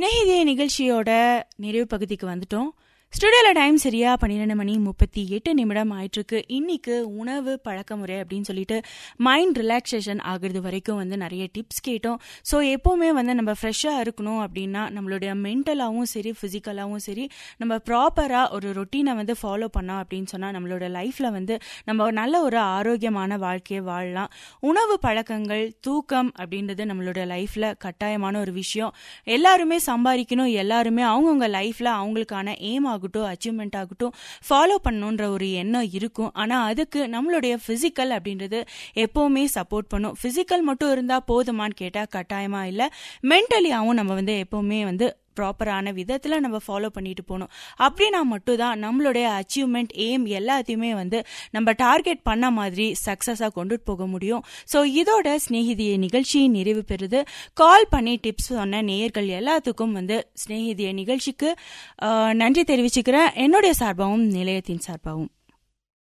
ஸ்நேகிதே நிகழ்ச்சியோட நிறைவு பகுதிக்கு வந்துட்டோம் ஸ்டுடியோல டைம் சரியா பன்னிரெண்டு மணி முப்பத்தி எட்டு நிமிடம் ஆயிட்டிருக்கு இன்னைக்கு உணவு பழக்க முறை அப்படின்னு சொல்லிட்டு மைண்ட் ரிலாக்ஸேஷன் ஆகுறது வரைக்கும் வந்து நிறைய டிப்ஸ் கேட்டோம் ஸோ எப்போவுமே வந்து நம்ம ஃப்ரெஷ்ஷாக இருக்கணும் அப்படின்னா நம்மளுடைய மென்டலாகவும் சரி ஃபிசிக்கலாகவும் சரி நம்ம ப்ராப்பராக ஒரு ரொட்டீனை வந்து ஃபாலோ பண்ணோம் அப்படின்னு சொன்னால் நம்மளோட லைஃப்பில் வந்து நம்ம நல்ல ஒரு ஆரோக்கியமான வாழ்க்கையை வாழலாம் உணவு பழக்கங்கள் தூக்கம் அப்படின்றது நம்மளோட லைஃப்பில் கட்டாயமான ஒரு விஷயம் எல்லாருமே சம்பாதிக்கணும் எல்லாருமே அவங்கவுங்க லைஃப்பில் அவங்களுக்கான எய்ம் ஆகட்டும் அச்சீவ்மெண்ட் ஆகட்டும் ஃபாலோ பண்ணணுன்ற ஒரு எண்ணம் இருக்கும் ஆனால் அதுக்கு நம்மளுடைய ஃபிசிக்கல் அப்படின்றது எப்போவுமே சப்போர்ட் பண்ணும் ஃபிசிக்கல் மட்டும் இருந்தால் போதுமான்னு கேட்டால் கட்டாயமாக இல்லை மென்டலியாகவும் நம்ம வந்து எப்போவுமே வந்து ப்ராப்பரான விதத்தில் நம்ம ஃபாலோ பண்ணிட்டு போகணும் அப்படின்னா மட்டும்தான் நம்மளுடைய அச்சீவ்மெண்ட் எய்ம் எல்லாத்தையுமே வந்து நம்ம டார்கெட் பண்ண மாதிரி சக்ஸஸாக கொண்டுட்டு போக முடியும் ஸோ இதோட ஸ்நேகிதிய நிகழ்ச்சி நிறைவு பெறுது கால் பண்ணி டிப்ஸ் சொன்ன நேயர்கள் எல்லாத்துக்கும் வந்து ஸ்நேகிதிய நிகழ்ச்சிக்கு ஆஹ், நன்றி தெரிவிச்சுக்கிறேன் என்னுடைய சார்பாகவும் நிலையத்தின் சார்பாகவும்